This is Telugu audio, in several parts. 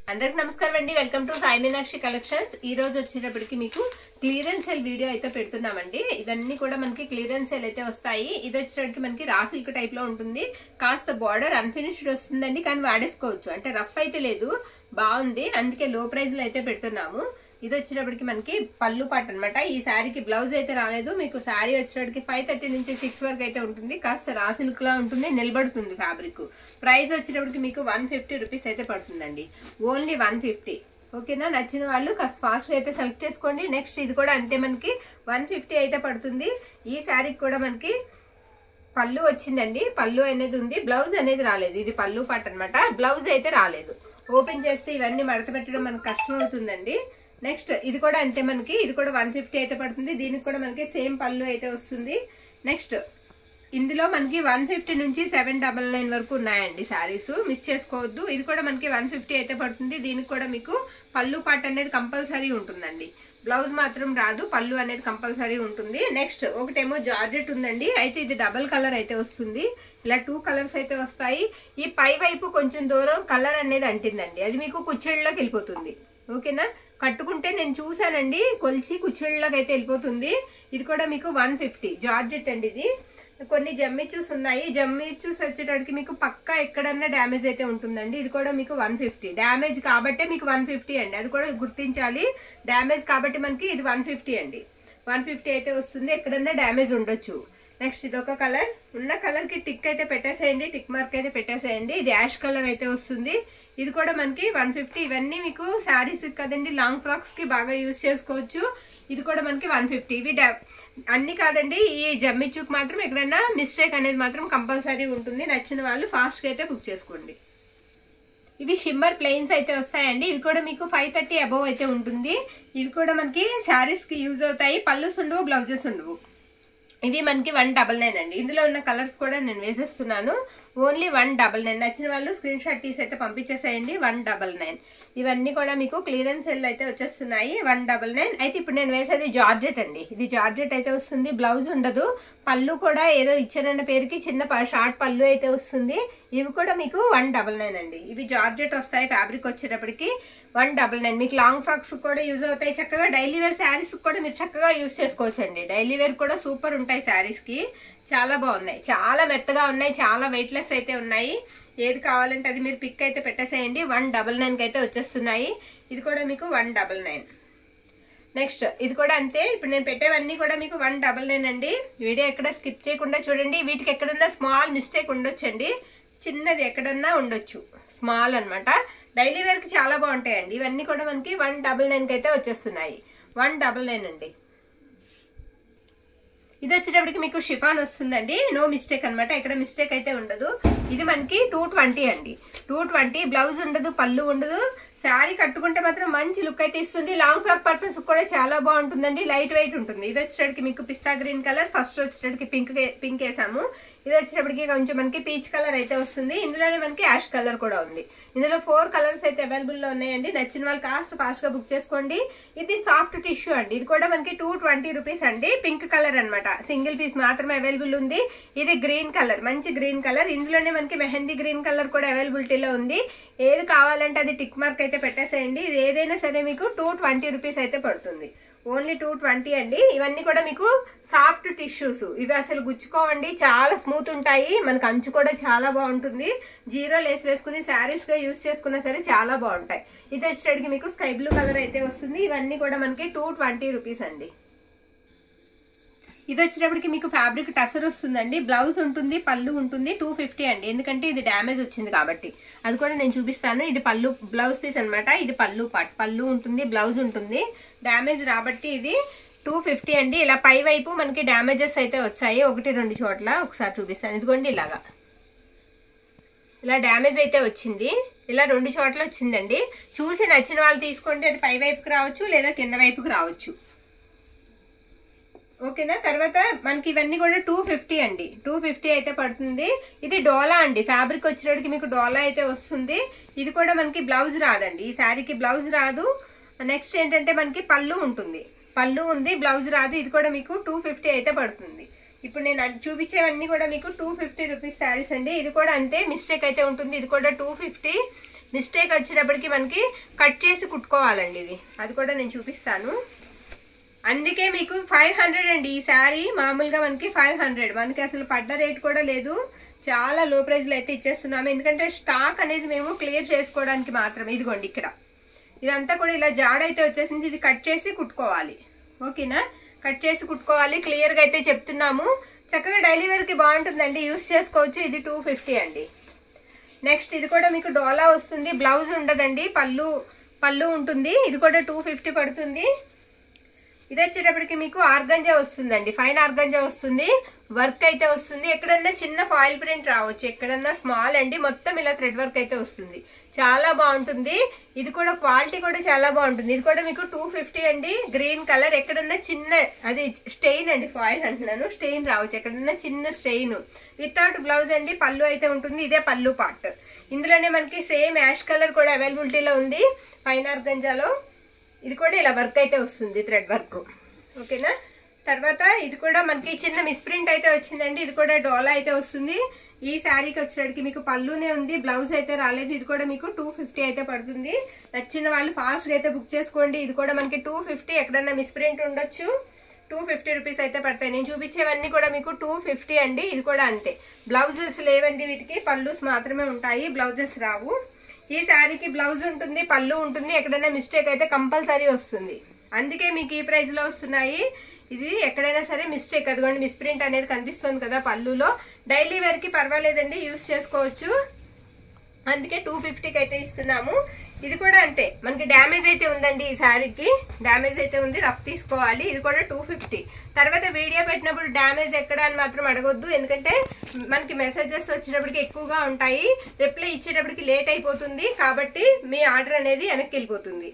అందరికి నమస్కారం అండి welcome to Sai Meenakshi collections ఈ రోజు వచ్చేటప్పటికి మీకు క్లియరెన్స్ సేల్ వీడియో అయితే పెడుతున్నామండి ఇవన్నీ కూడా మనకి క్లియరెన్స్ సేల్ అయితే వస్తాయి ఇది వచ్చేటప్పటికి మనకి రా సిల్క్ టైప్ లో ఉంటుంది కాస్త బార్డర్ అన్ఫినిష్డ్ వస్తుందండి కానీ వాడేసుకోవచ్చు అంటే రఫ్ అయితే లేదు బాగుంది అందుకే లో ప్రైస్ లో అయితే పెడుతున్నాము ఇది వచ్చేటప్పటికి మనకి పళ్ళు పాట అనమాట ఈ శారీకి బ్లౌజ్ అయితే రాలేదు మీకు శారీ వచ్చేటప్పటికి ఫైవ్ థర్టీ నుంచి సిక్స్ వరకు అయితే ఉంటుంది కాస్త రా సిల్క్ లా ఉంటుంది నిలబడుతుంది ఫ్యాబ్రిక్ ప్రైస్ వచ్చేటప్పటికి మీకు వన్ ఫిఫ్టీ రూపీస్ అయితే పడుతుందండి ఓన్లీ వన్ ఫిఫ్టీ ఓకేనా నచ్చిన వాళ్ళు కాస్త ఫాస్ట్ అయితే సెలెక్ట్ చేసుకోండి నెక్స్ట్ ఇది కూడా అంతే మనకి వన్ ఫిఫ్టీ అయితే పడుతుంది ఈ శారీకి కూడా మనకి పళ్ళు వచ్చిందండి పళ్ళు అనేది ఉంది బ్లౌజ్ అనేది రాలేదు ఇది పళ్ళు పాట అనమాట బ్లౌజ్ అయితే రాలేదు ఓపెన్ చేస్తే ఇవన్నీ మడత పెట్టడం మనకు కష్టం అవుతుందండి నెక్స్ట్ ఇది కూడా అంతే మనకి ఇది కూడా వన్ ఫిఫ్టీ అయితే పడుతుంది దీనికి కూడా మనకి సేమ్ పళ్ళు అయితే వస్తుంది నెక్స్ట్ ఇందులో మనకి వన్ ఫిఫ్టీ నుంచి సెవెన్ డబల్ నైన్ వరకు ఉన్నాయండి శారీస్ మిస్ చేసుకోవద్దు ఇది కూడా మనకి వన్ ఫిఫ్టీ అయితే పడుతుంది దీనికి కూడా మీకు పళ్ళు పాట అనేది కంపల్సరీ ఉంటుందండి బ్లౌజ్ మాత్రం రాదు పళ్ళు అనేది కంపల్సరీ ఉంటుంది నెక్స్ట్ ఒకటేమో జార్జెట్ ఉందండి అయితే ఇది డబల్ కలర్ అయితే వస్తుంది ఇలా టూ కలర్స్ అయితే వస్తాయి ఈ పై వైపు కొంచెం దూరం కలర్ అనేది అంటిందండి అది మీకు కుచ్చెళ్ళలోకి వెళ్ళిపోతుంది ఓకేనా కట్టుకుంటే నేను చూసానండి కొలిచి కుచ్చెళ్ళలోకి అయితే వెళ్ళిపోతుంది ఇది కూడా మీకు వన్ ఫిఫ్టీ జార్జెట్ అండి ఇది కొన్ని జమ్మిచూస్ ఉన్నాయి జమ్మిచూస్ వచ్చేటప్పటికి మీకు పక్కా ఎక్కడన్నా డ్యామేజ్ అయితే ఉంటుందండి ఇది కూడా మీకు వన్ ఫిఫ్టీ డ్యామేజ్ కాబట్టే మీకు వన్ ఫిఫ్టీ అండి అది కూడా గుర్తించాలి డ్యామేజ్ కాబట్టి మనకి ఇది వన్ ఫిఫ్టీ అండి వన్ ఫిఫ్టీ అయితే వస్తుంది ఎక్కడన్నా డ్యామేజ్ ఉండొచ్చు నెక్స్ట్ ఇది ఒక కలర్ ఉన్న కలర్ కి టిక్ అయితే పెట్టేసేయండి టిక్ మార్క్ అయితే పెట్టేసేయండి ఇది యాష్ కలర్ అయితే వస్తుంది ఇది కూడా మనకి వన్ ఫిఫ్టీ ఇవన్నీ మీకు శారీస్ కదండి లాంగ్ ఫ్రాక్స్ కి బాగా యూజ్ చేసుకోవచ్చు ఇది కూడా మనకి వన్ ఫిఫ్టీ ఇవి అన్ని కాదండి ఈ జమ్మి చూక్ మాత్రం ఎక్కడైనా మిస్టేక్ అనేది మాత్రం కంపల్సరీ ఉంటుంది నచ్చిన వాళ్ళు ఫాస్ట్ గా అయితే బుక్ చేసుకోండి ఇవి షిమ్మర్ ప్లెయిన్స్ అయితే వస్తాయండి ఇవి కూడా మీకు ఫైవ్ థర్టీ అబవ్ అయితే ఉంటుంది ఇవి కూడా మనకి శారీస్ కి యూజ్ అవుతాయి పళ్ళుస్ ఉండవు బ్లౌజెస్ ఉండవు ఇవి మనకి వన్ డబల్ నైన్ అండి ఇందులో ఉన్న కలర్స్ కూడా నేను వేసేస్తున్నాను ఓన్లీ వన్ డబల్ నైన్ నచ్చిన వాళ్ళు స్క్రీన్ షాట్ తీసి అయితే పంపించేసేయండి వన్ డబల్ నైన్ ఇవన్నీ కూడా మీకు క్లియరెన్స్ సెల్ అయితే వచ్చేస్తున్నాయి వన్ డబల్ నైన్ అయితే ఇప్పుడు నేను వేసేది జార్జెట్ అండి ఇది జార్జెట్ అయితే వస్తుంది బ్లౌజ్ ఉండదు పళ్ళు కూడా ఏదో ఇచ్చానన్న పేరుకి చిన్న షార్ట్ పళ్ళు అయితే వస్తుంది ఇవి కూడా మీకు వన్ డబల్ నైన్ అండి ఇవి జార్జెట్ వస్తాయి ఫ్యాబ్రిక్ వచ్చేటప్పటికి వన్ డబల్ నైన్ మీకు లాంగ్ ఫ్రాక్స్ కూడా యూజ్ అవుతాయి చక్కగా డైలీ వేర్ శారీస్ కూడా మీరు చక్కగా యూజ్ చేసుకోవచ్చు అండి డైలీ వేర్ కూడా సూపర్ ఉంటాయి శారీస్ కి చాలా బాగున్నాయి చాలా మెత్తగా ఉన్నాయి చాలా వెయిట్లెస్ అయితే ఉన్నాయి ఏది కావాలంటే అది మీరు పిక్ అయితే పెట్టేసేయండి వన్ డబల్ నైన్కి అయితే వచ్చేస్తున్నాయి ఇది కూడా మీకు వన్ డబల్ నైన్ నెక్స్ట్ ఇది కూడా అంతే ఇప్పుడు నేను పెట్టేవన్నీ కూడా మీకు వన్ డబల్ నైన్ అండి వీడియో ఎక్కడ స్కిప్ చేయకుండా చూడండి వీటికి ఎక్కడన్నా స్మాల్ మిస్టేక్ ఉండొచ్చండి చిన్నది ఎక్కడన్నా ఉండొచ్చు స్మాల్ అనమాట డైలీ వేర్కి చాలా బాగుంటాయండి ఇవన్నీ కూడా మనకి వన్ డబల్ నైన్కి అయితే వచ్చేస్తున్నాయి వన్ డబల్ నైన్ అండి ఇది వచ్చేటప్పటికి మీకు షిఫాన్ వస్తుందండి నో మిస్టేక్ అనమాట ఇక్కడ మిస్టేక్ అయితే ఉండదు ఇది మనకి టూ ట్వంటీ అండి టూ ట్వంటీ బ్లౌజ్ ఉండదు పళ్ళు ఉండదు శారీ కట్టుకుంటే మాత్రం మంచి లుక్ అయితే ఇస్తుంది లాంగ్ ఫ్రాక్ పర్పస్ కూడా చాలా బాగుంటుందండి లైట్ వెయిట్ ఉంటుంది ఇది వచ్చేటప్పటికి మీకు పిస్తా గ్రీన్ కలర్ ఫస్ట్ వచ్చేటప్పటికి పింక్ పింక్ వేసాము ఇది వచ్చేటప్పటికి కొంచెం మనకి పీచ్ కలర్ అయితే వస్తుంది ఇందులోనే మనకి యాష్ కలర్ కూడా ఉంది ఇందులో ఫోర్ కలర్స్ అయితే అవైలబుల్ లో ఉన్నాయండి నచ్చిన వాళ్ళు కాస్త ఫాస్ట్ గా బుక్ చేసుకోండి ఇది సాఫ్ట్ టిష్యూ అండి ఇది కూడా మనకి టూ ట్వంటీ రూపీస్ అండి పింక్ కలర్ అనమాట సింగిల్ పీస్ మాత్రమే అవైలబుల్ ఉంది ఇది గ్రీన్ కలర్ మంచి గ్రీన్ కలర్ ఇందులోనే మనకి మెహందీ గ్రీన్ కలర్ కూడా అవైలబిలిటీలో ఉంది ఏది కావాలంటే అది టిక్ మార్క్ అయితే పెట్టేసేయండి ఇది ఏదైనా సరే మీకు టూ ట్వంటీ రూపీస్ అయితే పడుతుంది ఓన్లీ టూ ట్వంటీ అండి ఇవన్నీ కూడా మీకు సాఫ్ట్ టిష్యూస్ ఇవి అసలు గుచ్చుకోవండి చాలా స్మూత్ ఉంటాయి మనకు అంచు కూడా చాలా బాగుంటుంది జీరో లేస్ వేసుకుని శారీస్ గా యూస్ చేసుకున్నా సరే చాలా బాగుంటాయి ఇది వచ్చేటికి మీకు స్కై బ్లూ కలర్ అయితే వస్తుంది ఇవన్నీ కూడా మనకి టూ ట్వంటీ రూపీస్ అండి ఇది వచ్చేటప్పటికి మీకు ఫ్యాబ్రిక్ టసర్ వస్తుందండి బ్లౌజ్ ఉంటుంది పళ్ళు ఉంటుంది టూ ఫిఫ్టీ అండి ఎందుకంటే ఇది డ్యామేజ్ వచ్చింది కాబట్టి అది కూడా నేను చూపిస్తాను ఇది పళ్ళు బ్లౌజ్ పీస్ అనమాట ఇది పళ్ళు పాట్ పళ్ళు ఉంటుంది బ్లౌజ్ ఉంటుంది డ్యామేజ్ రాబట్టి ఇది టూ ఫిఫ్టీ అండి ఇలా పై వైపు మనకి డ్యామేజెస్ అయితే వచ్చాయి ఒకటి రెండు చోట్ల ఒకసారి చూపిస్తాను ఇదిగోండి ఇలాగా ఇలా డ్యామేజ్ అయితే వచ్చింది ఇలా రెండు చోట్ల వచ్చిందండి చూసి నచ్చిన వాళ్ళు తీసుకోండి అది పై వైపుకి రావచ్చు లేదా కింద వైపుకి రావచ్చు ఓకేనా తర్వాత మనకి ఇవన్నీ కూడా టూ ఫిఫ్టీ అండి టూ ఫిఫ్టీ అయితే పడుతుంది ఇది డోలా అండి ఫ్యాబ్రిక్ వచ్చేటికి మీకు డోలా అయితే వస్తుంది ఇది కూడా మనకి బ్లౌజ్ రాదండి ఈ శారీకి బ్లౌజ్ రాదు నెక్స్ట్ ఏంటంటే మనకి పళ్ళు ఉంటుంది పళ్ళు ఉంది బ్లౌజ్ రాదు ఇది కూడా మీకు టూ ఫిఫ్టీ అయితే పడుతుంది ఇప్పుడు నేను అది చూపించేవన్నీ కూడా మీకు టూ ఫిఫ్టీ రూపీస్ శారీస్ అండి ఇది కూడా అంతే మిస్టేక్ అయితే ఉంటుంది ఇది కూడా టూ ఫిఫ్టీ మిస్టేక్ వచ్చేటప్పటికి మనకి కట్ చేసి కుట్టుకోవాలండి ఇది అది కూడా నేను చూపిస్తాను అందుకే మీకు ఫైవ్ హండ్రెడ్ అండి ఈ శారీ మామూలుగా మనకి ఫైవ్ హండ్రెడ్ మనకి అసలు పడ్డ రేట్ కూడా లేదు చాలా లో ప్రైస్లో అయితే ఇచ్చేస్తున్నాము ఎందుకంటే స్టాక్ అనేది మేము క్లియర్ చేసుకోవడానికి మాత్రమే ఇదిగోండి ఇక్కడ ఇదంతా కూడా ఇలా జాడ అయితే వచ్చేసింది ఇది కట్ చేసి కుట్టుకోవాలి ఓకేనా కట్ చేసి కుట్టుకోవాలి క్లియర్గా అయితే చెప్తున్నాము చక్కగా డైలీ వేర్కి బాగుంటుందండి యూస్ చేసుకోవచ్చు ఇది టూ ఫిఫ్టీ అండి నెక్స్ట్ ఇది కూడా మీకు డోలా వస్తుంది బ్లౌజ్ ఉండదండి పళ్ళు పళ్ళు ఉంటుంది ఇది కూడా టూ ఫిఫ్టీ పడుతుంది ఇది వచ్చేటప్పటికి మీకు ఆర్గంజా వస్తుందండి ఫైన్ ఆర్గంజా వస్తుంది వర్క్ అయితే వస్తుంది ఎక్కడన్నా చిన్న ఫాయిల్ ప్రింట్ రావచ్చు ఎక్కడన్నా స్మాల్ అండి మొత్తం ఇలా థ్రెడ్ వర్క్ అయితే వస్తుంది చాలా బాగుంటుంది ఇది కూడా క్వాలిటీ కూడా చాలా బాగుంటుంది ఇది కూడా మీకు టూ ఫిఫ్టీ అండి గ్రీన్ కలర్ ఎక్కడన్నా చిన్న అది స్టెయిన్ అండి ఫాయిల్ అంటున్నాను స్టెయిన్ రావచ్చు ఎక్కడన్నా చిన్న స్టెయిన్ వితౌట్ బ్లౌజ్ అండి పళ్ళు అయితే ఉంటుంది ఇదే పళ్ళు పార్ట్ ఇందులోనే మనకి సేమ్ యాష్ కలర్ కూడా అవైలబిలిటీలో ఉంది ఫైన్ ఆర్గంజాలో ఇది కూడా ఇలా వర్క్ అయితే వస్తుంది థ్రెడ్ వర్క్ ఓకేనా తర్వాత ఇది కూడా మనకి చిన్న మిస్ప్రింట్ అయితే వచ్చిందండి ఇది కూడా డోలా అయితే వస్తుంది ఈ శారీకి వచ్చేటికి మీకు పళ్ళునే ఉంది బ్లౌజ్ అయితే రాలేదు ఇది కూడా మీకు టూ ఫిఫ్టీ అయితే పడుతుంది నచ్చిన వాళ్ళు ఫాస్ట్గా అయితే బుక్ చేసుకోండి ఇది కూడా మనకి టూ ఫిఫ్టీ ఎక్కడన్నా మిస్ప్రింట్ ఉండొచ్చు టూ ఫిఫ్టీ రూపీస్ అయితే పడతాయి నేను చూపించేవన్నీ కూడా మీకు టూ ఫిఫ్టీ అండి ఇది కూడా అంతే బ్లౌజెస్ లేవండి వీటికి పళ్ళుస్ మాత్రమే ఉంటాయి బ్లౌజెస్ రావు ఈ శారీకి బ్లౌజ్ ఉంటుంది పళ్ళు ఉంటుంది ఎక్కడైనా మిస్టేక్ అయితే కంపల్సరీ వస్తుంది అందుకే మీకు ఈ ప్రైస్లో వస్తున్నాయి ఇది ఎక్కడైనా సరే మిస్టేక్ అదిగోండి మిస్ప్రింట్ అనేది కనిపిస్తుంది కదా పళ్ళులో డైలీ వేర్కి పర్వాలేదండి యూస్ చేసుకోవచ్చు అందుకే టూ ఫిఫ్టీకి అయితే ఇస్తున్నాము ఇది కూడా అంతే మనకి డ్యామేజ్ అయితే ఉందండి ఈ శారీకి డ్యామేజ్ అయితే ఉంది రఫ్ తీసుకోవాలి ఇది కూడా టూ ఫిఫ్టీ తర్వాత వీడియో పెట్టినప్పుడు డ్యామేజ్ ఎక్కడ అని మాత్రం అడగొద్దు ఎందుకంటే మనకి మెసేజెస్ వచ్చినప్పటికి ఎక్కువగా ఉంటాయి రిప్లై ఇచ్చేటప్పటికి లేట్ అయిపోతుంది కాబట్టి మీ ఆర్డర్ అనేది వెనక్కి వెళ్ళిపోతుంది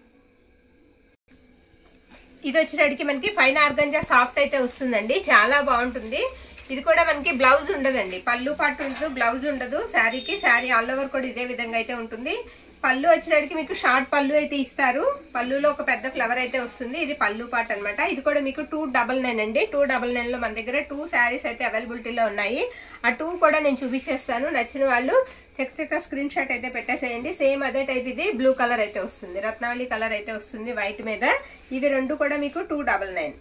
ఇది వచ్చేటప్పటికి మనకి ఫైన్ ఆర్గంజా సాఫ్ట్ అయితే వస్తుందండి చాలా బాగుంటుంది ఇది కూడా మనకి బ్లౌజ్ ఉండదండి పళ్ళు పట్టు ఉండదు బ్లౌజ్ ఉండదు శారీకి శారీ ఆల్ ఓవర్ కూడా ఇదే విధంగా అయితే ఉంటుంది పళ్ళు వచ్చేటప్పటికి మీకు షార్ట్ పళ్ళు అయితే ఇస్తారు పళ్ళులో ఒక పెద్ద ఫ్లవర్ అయితే వస్తుంది ఇది పళ్ళు పాట్ అనమాట ఇది కూడా మీకు టూ డబల్ నైన్ అండి టూ డబల్ నైన్ లో మన దగ్గర టూ శారీస్ అయితే అవైలబిలిటీలో ఉన్నాయి ఆ టూ కూడా నేను చూపించేస్తాను నచ్చిన వాళ్ళు చెక్ చెక్క స్క్రీన్ షాట్ అయితే పెట్టేసేయండి సేమ్ అదే టైప్ ఇది బ్లూ కలర్ అయితే వస్తుంది రత్నావళి కలర్ అయితే వస్తుంది వైట్ మీద ఇవి రెండు కూడా మీకు టూ డబల్ నైన్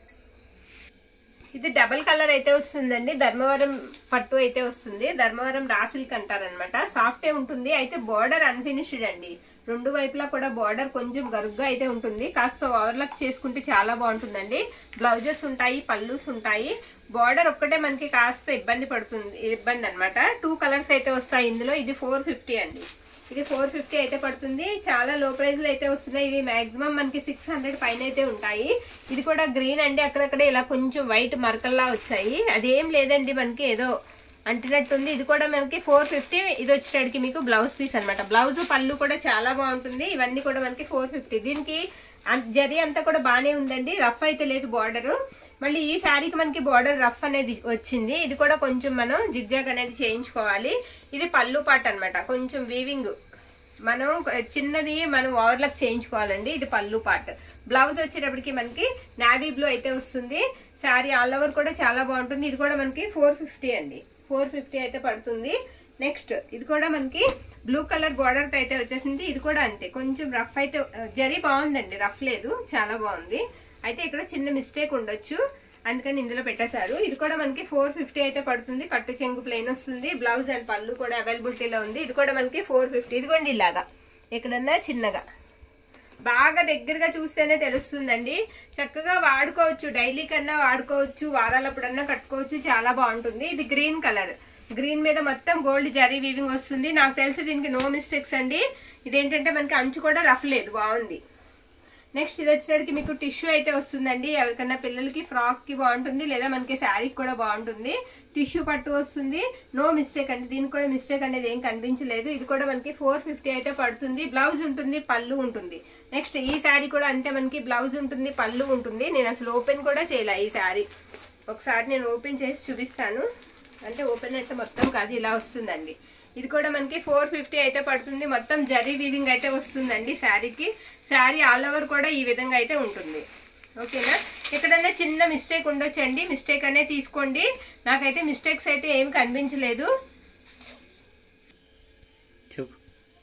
ఇది డబల్ కలర్ అయితే వస్తుందండి ధర్మవరం పట్టు అయితే వస్తుంది ధర్మవరం రాసిల్క్ అంటారనమాట సాఫ్టే ఉంటుంది అయితే బార్డర్ అన్ఫినిష్డ్ అండి రెండు వైపులా కూడా బార్డర్ కొంచెం గరుగ్గా అయితే ఉంటుంది కాస్త ఓవర్లక్ చేసుకుంటే చాలా బాగుంటుందండి బ్లౌజెస్ ఉంటాయి పల్లూస్ ఉంటాయి బార్డర్ ఒక్కటే మనకి కాస్త ఇబ్బంది పడుతుంది ఇబ్బంది అనమాట టూ కలర్స్ అయితే వస్తాయి ఇందులో ఇది ఫోర్ ఫిఫ్టీ అండి ఇది ఫోర్ ఫిఫ్టీ అయితే పడుతుంది చాలా లో ప్రైస్ లో అయితే వస్తున్నాయి ఇవి మాక్సిమం మనకి సిక్స్ హండ్రెడ్ పైన అయితే ఉంటాయి ఇది కూడా గ్రీన్ అండి అక్కడక్కడ ఇలా కొంచెం వైట్ మరకల్లా వచ్చాయి అదేం లేదండి మనకి ఏదో అంటినట్టుంది ఇది కూడా మనకి ఫోర్ ఫిఫ్టీ ఇది వచ్చేటడికి మీకు బ్లౌజ్ పీస్ అనమాట బ్లౌజ్ పళ్ళు కూడా చాలా బాగుంటుంది ఇవన్నీ కూడా మనకి ఫోర్ ఫిఫ్టీ దీనికి అం- జరీ అంతా కూడా బాగానే ఉందండి రఫ్ అయితే లేదు బార్డర్ మళ్ళీ ఈ శారీకి మనకి బార్డర్ రఫ్ అనేది వచ్చింది ఇది కూడా కొంచెం మనం జిగ్జాగ్ అనేది చేయించుకోవాలి ఇది పళ్ళు పాట అన్నమాట కొంచెం వీవింగ్ మనం చిన్నది మనం ఓవర్లక్ చేయించుకోవాలండి ఇది పళ్ళు పార్ట్ బ్లౌజ్ వచ్చేటప్పటికి మనకి నావీ బ్లూ అయితే వస్తుంది శారీ ఆల్ ఓవర్ కూడా చాలా బాగుంటుంది ఇది కూడా మనకి ఫోర్ ఫిఫ్టీ అండి ఫోర్ ఫిఫ్టీ అయితే పడుతుంది నెక్స్ట్ ఇది కూడా మనకి బ్లూ కలర్ బార్డర్ అయితే వచ్చేసింది ఇది కూడా అంతే కొంచెం రఫ్ అయితే జరీ బాగుందండి రఫ్ లేదు చాలా బాగుంది అయితే ఇక్కడ చిన్న మిస్టేక్ ఉండొచ్చు అందుకని ఇందులో పెట్టేశారు ఇది కూడా మనకి ఫోర్ ఫిఫ్టీ అయితే పడుతుంది కట్టు చెంగు ప్లెయిన్ వస్తుంది బ్లౌజ్ అండ్ పళ్ళు కూడా అవైలబిలిటీలో ఉంది ఇది కూడా మనకి ఫోర్ ఫిఫ్టీ ఇదిగోండి ఇలాగా ఎక్కడన్నా చిన్నగా బాగా దగ్గరగా చూస్తేనే తెలుస్తుందండి చక్కగా వాడుకోవచ్చు డైలీ కన్నా వాడుకోవచ్చు వారాలప్పుడన్నా కట్టుకోవచ్చు చాలా బాగుంటుంది ఇది గ్రీన్ కలర్ గ్రీన్ మీద మొత్తం గోల్డ్ జరీ వీవింగ్ వస్తుంది నాకు తెలిసి దీనికి నో మిస్టేక్స్ అండి ఇదేంటంటే మనకి అంచు కూడా రఫ్ లేదు బాగుంది నెక్స్ట్ ఇది వచ్చేటికి మీకు టిష్యూ అయితే వస్తుందండి ఎవరికన్నా పిల్లలకి ఫ్రాక్ కి బాగుంటుంది లేదా మనకి శారీకి కూడా బాగుంటుంది టిష్యూ పట్టు వస్తుంది నో మిస్టేక్ అండి దీనికి కూడా మిస్టేక్ అనేది ఏం కనిపించలేదు ఇది కూడా మనకి ఫోర్ ఫిఫ్టీ అయితే పడుతుంది బ్లౌజ్ ఉంటుంది పళ్ళు ఉంటుంది నెక్స్ట్ ఈ శారీ కూడా అంతే మనకి బ్లౌజ్ ఉంటుంది పళ్ళు ఉంటుంది నేను అసలు ఓపెన్ కూడా చేయలే ఈ శారీ ఒకసారి నేను ఓపెన్ చేసి చూపిస్తాను అంటే ఓపెన్ అంటే మొత్తం కాదు ఇలా వస్తుందండి ఇది కూడా మనకి ఫోర్ ఫిఫ్టీ అయితే పడుతుంది మొత్తం జరీ వీవింగ్ అయితే వస్తుందండి శారీకి శారీ ఆల్ ఓవర్ కూడా ఈ విధంగా అయితే ఉంటుంది ఓకేనా ఎక్కడన్నా చిన్న మిస్టేక్ ఉండొచ్చండి మిస్టేక్ అనే తీసుకోండి నాకైతే మిస్టేక్స్ అయితే ఏమి కనిపించలేదు చెప్పు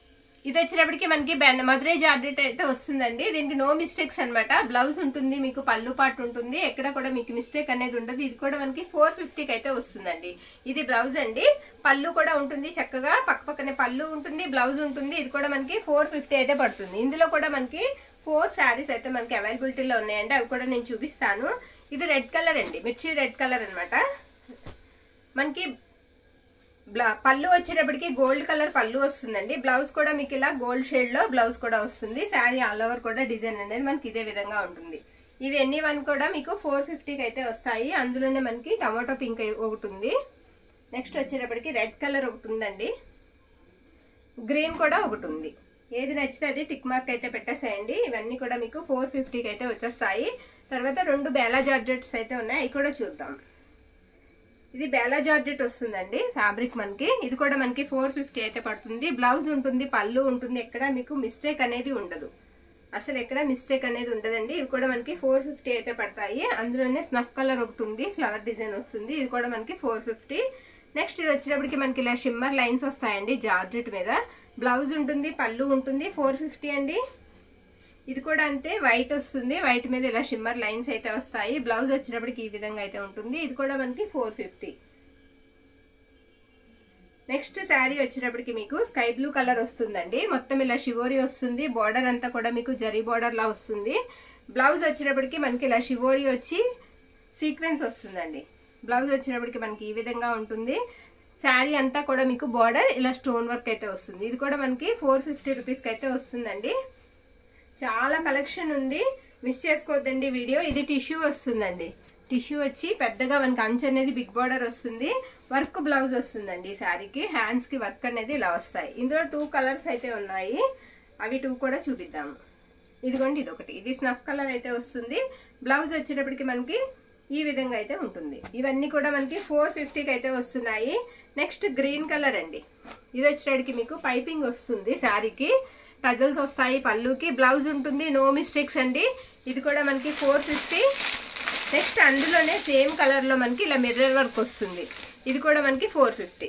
ఇది వచ్చేటప్పటికి మనకి బెన్- మధురై జార్జెట్ అయితే వస్తుందండి దీనికి నో మిస్టేక్స్ అన్నమాట బ్లౌజ్ ఉంటుంది మీకు పళ్ళు పాటు ఉంటుంది ఎక్కడ కూడా మీకు మిస్టేక్ అనేది ఉండదు ఇది కూడా మనకి ఫోర్ ఫిఫ్టీకి అయితే వస్తుందండి ఇది బ్లౌజ్ అండి పళ్ళు కూడా ఉంటుంది చక్కగా పక్క పక్కనే పళ్ళు ఉంటుంది బ్లౌజ్ ఉంటుంది ఇది కూడా మనకి ఫోర్ ఫిఫ్టీ అయితే పడుతుంది ఇందులో కూడా మనకి ఫోర్ శారీస్ అయితే మనకి అవైలబిలిటీలో ఉన్నాయండి అవి కూడా నేను చూపిస్తాను ఇది రెడ్ కలర్ అండి మిర్చి రెడ్ కలర్ అన్నమాట మనకి బ్లా- పళ్ళు వచ్చేటప్పటికి గోల్డ్ కలర్ పళ్ళు వస్తుందండి బ్లౌజ్ కూడా మీకు ఇలా గోల్డ్ షేడ్ లో బ్లౌజ్ కూడా వస్తుంది శారీ ఆల్ ఓవర్ కూడా డిజైన్ అనేది మనకి ఇదే విధంగా ఉంటుంది ఇవి ఎన్ని వన్ కూడా మీకు ఫోర్ ఫిఫ్టీకి అయితే వస్తాయి అందులోనే మనకి టమాటో పింక్ ఒకటి ఉంది నెక్స్ట్ వచ్చేటప్పటికి రెడ్ కలర్ ఒకటి ఉందండి గ్రీన్ కూడా ఒకటి ఉంది ఏది నచ్చితే అది టిక్ మార్క్ అయితే పెట్టేసేయండి ఇవన్నీ కూడా మీకు ఫోర్ ఫిఫ్టీకి అయితే వచ్చేస్తాయి తర్వాత రెండు బేలా జార్జెట్స్ అయితే ఉన్నాయి అవి కూడా చూద్దాం ఇది బేలా జార్జెట్ వస్తుందండి ఫ్యాబ్రిక్ మనకి ఇది కూడా మనకి ఫోర్ ఫిఫ్టీ అయితే పడుతుంది బ్లౌజ్ ఉంటుంది పళ్ళు ఉంటుంది ఎక్కడ మీకు మిస్టేక్ అనేది ఉండదు అసలు ఎక్కడ మిస్టేక్ అనేది ఉండదండి ఇవి కూడా మనకి ఫోర్ ఫిఫ్టీ అయితే పడతాయి అందులోనే స్నఫ్ కలర్ ఒకటి ఉంది ఫ్లవర్ డిజైన్ వస్తుంది ఇది కూడా మనకి ఫోర్ ఫిఫ్టీ నెక్స్ట్ ఇది వచ్చేటప్పటికి మనకి ఇలా షిమ్మర్ లైన్స్ వస్తాయండి జార్జెట్ మీద బ్లౌజ్ ఉంటుంది పళ్ళు ఉంటుంది ఫోర్ ఫిఫ్టీ అండి ఇది కూడా అంతే వైట్ వస్తుంది వైట్ మీద ఇలా షిమ్మర్ లైన్స్ అయితే వస్తాయి బ్లౌజ్ వచ్చేటప్పటికి ఈ విధంగా అయితే ఉంటుంది ఇది కూడా మనకి ఫోర్ ఫిఫ్టీ నెక్స్ట్ శారీ వచ్చేటప్పటికి మీకు స్కై బ్లూ కలర్ వస్తుందండి మొత్తం ఇలా షివోరి వస్తుంది బార్డర్ అంతా కూడా మీకు జరీ బార్డర్ లా వస్తుంది బ్లౌజ్ వచ్చేటప్పటికి మనకి ఇలా షివోరి వచ్చి సీక్వెన్స్ వస్తుందండి బ్లౌజ్ వచ్చేటప్పటికి మనకి ఈ విధంగా ఉంటుంది శారీ అంతా కూడా మీకు బార్డర్ ఇలా స్టోన్ వర్క్ అయితే వస్తుంది ఇది కూడా మనకి ఫోర్ ఫిఫ్టీ రూపీస్కి అయితే వస్తుందండి చాలా కలెక్షన్ ఉంది మిస్ చేసుకోవద్దండి వీడియో ఇది టిష్యూ వస్తుందండి టిష్యూ వచ్చి పెద్దగా మనకి అంచు అనేది బిగ్ బార్డర్ వస్తుంది వర్క్ బ్లౌజ్ వస్తుందండి ఈ శారీకి హ్యాండ్స్ కి వర్క్ అనేది ఇలా వస్తాయి ఇందులో టూ కలర్స్ అయితే ఉన్నాయి అవి టూ కూడా చూపిద్దాము ఇదిగోండి ఇది ఒకటి ఇది స్నఫ్ కలర్ అయితే వస్తుంది బ్లౌజ్ వచ్చేటప్పటికి మనకి ఈ విధంగా అయితే ఉంటుంది ఇవన్నీ కూడా మనకి ఫోర్ ఫిఫ్టీకి అయితే వస్తున్నాయి నెక్స్ట్ గ్రీన్ కలర్ అండి ఇది వచ్చేటప్పటికి మీకు పైపింగ్ వస్తుంది శారీకి టజల్స్ వస్తాయి పళ్ళుకి బ్లౌజ్ ఉంటుంది నో మిస్టేక్స్ అండి ఇది కూడా మనకి ఫోర్ ఫిఫ్టీ నెక్స్ట్ అందులోనే సేమ్ కలర్లో మనకి ఇలా మిర్రర్ వర్క్ వస్తుంది ఇది కూడా మనకి ఫోర్ ఫిఫ్టీ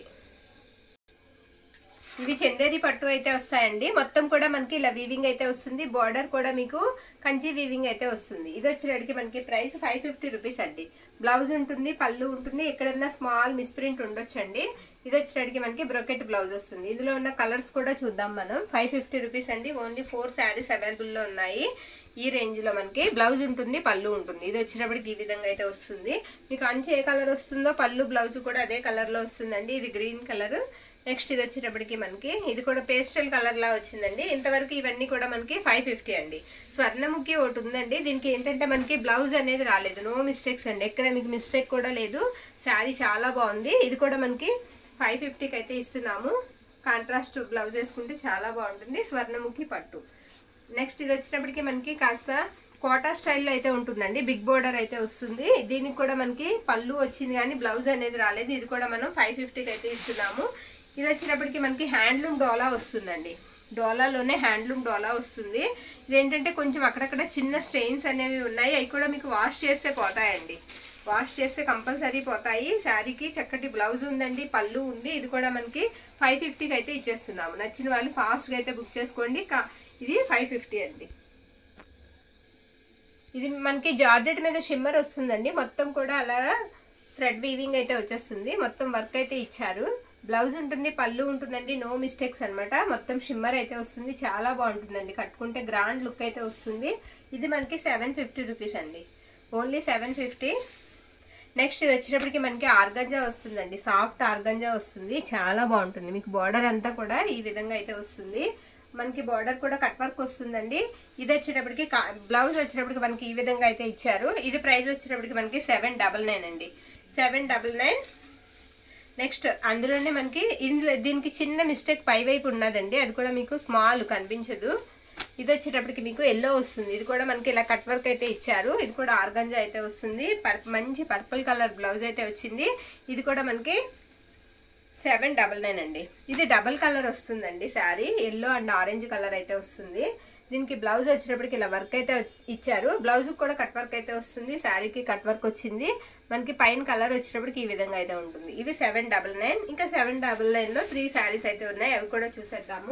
ఇవి చందేరి పట్టు అయితే వస్తాయండి మొత్తం కూడా మనకి ఇలా వీవింగ్ అయితే వస్తుంది బార్డర్ కూడా మీకు కంచి వీవింగ్ అయితే వస్తుంది ఇది వచ్చేటికి మనకి ప్రైస్ ఫైవ్ ఫిఫ్టీ రూపీస్ అండి బ్లౌజ్ ఉంటుంది పళ్ళు ఉంటుంది ఎక్కడన్నా స్మాల్ మిస్ప్రింట్ ఉండొచ్చండి ఇది వచ్చేటికి మనకి బ్రొకెట్ బ్లౌజ్ వస్తుంది ఇందులో ఉన్న కలర్స్ కూడా చూద్దాం మనం ఫైవ్ ఫిఫ్టీ రూపీస్ అండి ఓన్లీ ఫోర్ శారీస్ అవైలబుల్ లో ఉన్నాయి ఈ రేంజ్ లో మనకి బ్లౌజ్ ఉంటుంది పళ్ళు ఉంటుంది ఇది వచ్చేటప్పటికి ఈ విధంగా అయితే వస్తుంది మీకు అంచు ఏ కలర్ వస్తుందో పళ్ళు బ్లౌజ్ కూడా అదే కలర్ లో వస్తుందండి ఇది గ్రీన్ కలర్ నెక్స్ట్ ఇది వచ్చేటప్పటికి మనకి ఇది కూడా పేస్టల్ కలర్ లా వచ్చిందండి ఇంతవరకు ఇవన్నీ కూడా మనకి ఫైవ్ ఫిఫ్టీ అండి స్వర్ణముఖి ఒకటి ఉందండి దీనికి ఏంటంటే మనకి బ్లౌజ్ అనేది రాలేదు నో మిస్టేక్స్ అండి ఎక్కడ మీకు మిస్టేక్ కూడా లేదు శారీ చాలా బాగుంది ఇది కూడా మనకి ఫైవ్ ఫిఫ్టీకి అయితే ఇస్తున్నాము కాంట్రాస్ట్ బ్లౌజ్ వేసుకుంటే చాలా బాగుంటుంది స్వర్ణముఖి పట్టు నెక్స్ట్ ఇది వచ్చినప్పటికి మనకి కాస్త కోటా స్టైల్లో అయితే ఉంటుందండి బిగ్ బోర్డర్ అయితే వస్తుంది దీనికి కూడా మనకి పళ్ళు వచ్చింది కానీ బ్లౌజ్ అనేది రాలేదు ఇది కూడా మనం ఫైవ్ ఫిఫ్టీకి అయితే ఇస్తున్నాము ఇది వచ్చినప్పటికి మనకి హ్యాండ్లూమ్ డోలా వస్తుందండి డోలాలోనే హ్యాండ్లూమ్ డోలా వస్తుంది ఇదేంటంటే కొంచెం అక్కడక్కడ చిన్న స్టెయిన్స్ అనేవి ఉన్నాయి అవి కూడా మీకు వాష్ చేస్తే పోతాయండి వాష్ చేస్తే కంపల్సరీ పోతాయి శారీకి చక్కటి బ్లౌజ్ ఉందండి పళ్ళు ఉంది ఇది కూడా మనకి ఫైవ్ ఫిఫ్టీకి అయితే ఇచ్చేస్తున్నాము నచ్చిన వాళ్ళు ఫాస్ట్గా అయితే బుక్ చేసుకోండి కా- ఇది ఫైవ్ ఫిఫ్టీ అండి ఇది మనకి జార్జెట్ మీద షిమ్మర్ వస్తుందండి మొత్తం కూడా అలా థ్రెడ్ వీవింగ్ అయితే వచ్చేస్తుంది మొత్తం వర్క్ అయితే ఇచ్చారు బ్లౌజ్ ఉంటుంది పళ్ళు ఉంటుందండి నో మిస్టేక్స్ అన్నమాట మొత్తం షిమ్మర్ అయితే వస్తుంది చాలా బాగుంటుందండి కట్టుకుంటే గ్రాండ్ లుక్ అయితే వస్తుంది ఇది మనకి సెవెన్ ఫిఫ్టీ రూపీస్ అండి ఓన్లీ సెవెన్ ఫిఫ్టీ నెక్స్ట్ ఇది వచ్చేటప్పటికి మనకి ఆర్గంజా వస్తుందండి సాఫ్ట్ ఆర్గంజా వస్తుంది చాలా బాగుంటుంది మీకు బార్డర్ అంతా కూడా ఈ విధంగా అయితే వస్తుంది మనకి బార్డర్ కూడా కట్ వర్క్ వస్తుందండి ఇది వచ్చేటప్పటికి బ్లౌజ్ వచ్చేటప్పటికి మనకి ఈ విధంగా అయితే ఇచ్చారు ఇది ప్రైస్ వచ్చేటప్పటికి మనకి సెవెన్ డబల్ నైన్ అండి సెవెన్ డబల్ నైన్ నెక్స్ట్ అందులోనే మనకి ఇందులో దీనికి చిన్న మిస్టేక్ పై వైపు ఉన్నదండి అది కూడా మీకు స్మాల్ కనిపించదు ఇది వచ్చేటప్పటికి మీకు ఎల్లో వస్తుంది ఇది కూడా మనకి ఇలా కట్ వర్క్ అయితే ఇచ్చారు ఇది కూడా ఆర్గంజా అయితే వస్తుంది పర్- మంచి పర్పుల్ కలర్ బ్లౌజ్ అయితే వచ్చింది ఇది కూడా మనకి సెవెన్ డబల్ నైన్ అండి ఇది డబల్ కలర్ వస్తుందండి sari yellow and orange colour అయితే వస్తుంది దీనికి బ్లౌజ్ వచ్చేటప్పటికి ఇలా వర్క్ అయితే ఇచ్చారు బ్లౌజ్ కూడా కట్ వర్క్ అయితే వస్తుంది శారీకి కట్ వర్క్ వచ్చింది మనకి పైన కలర్ వచ్చేటప్పటికి ఈ విధంగా అయితే ఉంటుంది ఇవి సెవెన్ డబల్ నైన్ ఇంకా సెవెన్ డబల్ నైన్ లో త్రీ శారీస్ అయితే ఉన్నాయి అవి కూడా చూసేద్దాము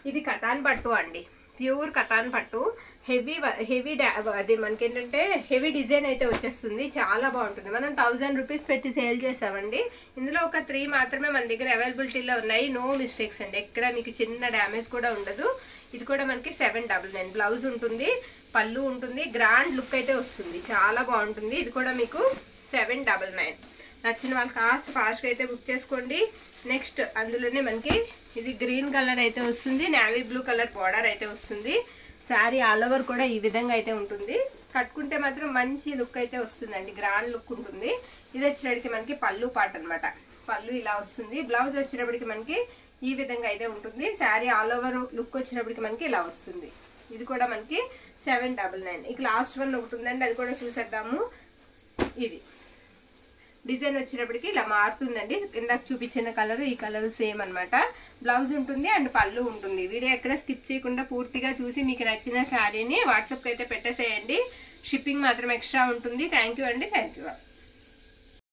ఇది కటాన్ పట్టు అండి ప్యూర్ కటాన్ పట్టు హెవీ హెవీ అది మనకి ఏంటంటే హెవీ డిజైన్ అయితే వచ్చేస్తుంది చాలా బాగుంటుంది మనం థౌజండ్ రూపీస్ పెట్టి సేల్ చేసామండి ఇందులో ఒక త్రీ మాత్రమే మన దగ్గర అవైలబిలిటీలో ఉన్నాయి నో మిస్టేక్స్ అండి ఎక్కడ మీకు చిన్న డ్యామేజ్ కూడా ఉండదు ఇది కూడా మనకి సెవెన్ డబుల్ నైన్ బ్లౌజ్ ఉంటుంది పళ్ళు ఉంటుంది గ్రాండ్ లుక్ అయితే వస్తుంది చాలా బాగుంటుంది ఇది కూడా మీకు సెవెన్ డబల్ నైన్ నచ్చిన వాళ్ళు కాస్త ఫాస్ట్గా అయితే బుక్ చేసుకోండి నెక్స్ట్ అందులోనే మనకి ఇది గ్రీన్ కలర్ అయితే వస్తుంది నావీ బ్లూ కలర్ బార్డర్ అయితే వస్తుంది శారీ ఆల్ ఓవర్ కూడా ఈ విధంగా అయితే ఉంటుంది కట్టుకుంటే మాత్రం మంచి లుక్ అయితే వస్తుందండి గ్రాండ్ లుక్ ఉంటుంది ఇది వచ్చేటప్పటికి మనకి పళ్ళు పాట అనమాట పళ్ళు ఇలా వస్తుంది బ్లౌజ్ వచ్చేటప్పటికి మనకి ఈ విధంగా అయితే ఉంటుంది శారీ ఆల్ ఓవర్ లుక్ వచ్చేటప్పటికి మనకి ఇలా వస్తుంది ఇది కూడా మనకి సెవెన్ డబల్ నైన్ ఇక లాస్ట్ వన్ ఒకటి ఉందండి అది కూడా చూసేద్దాము ఇది డిజైన్ వచ్చేటప్పటికి ఇలా మారుతుందండి ఇందాక చూపించిన కలర్ ఈ కలర్ సేమ్ అన్నమాట బ్లౌజ్ ఉంటుంది అండ్ పళ్ళు ఉంటుంది వీడియో ఎక్కడ స్కిప్ చేయకుండా పూర్తిగా చూసి మీకు నచ్చిన శారీని వాట్సాప్కి అయితే పెట్టేసేయండి షిప్పింగ్ మాత్రం ఎక్స్ట్రా ఉంటుంది థ్యాంక్ యూ అండి థ్యాంక్ యూ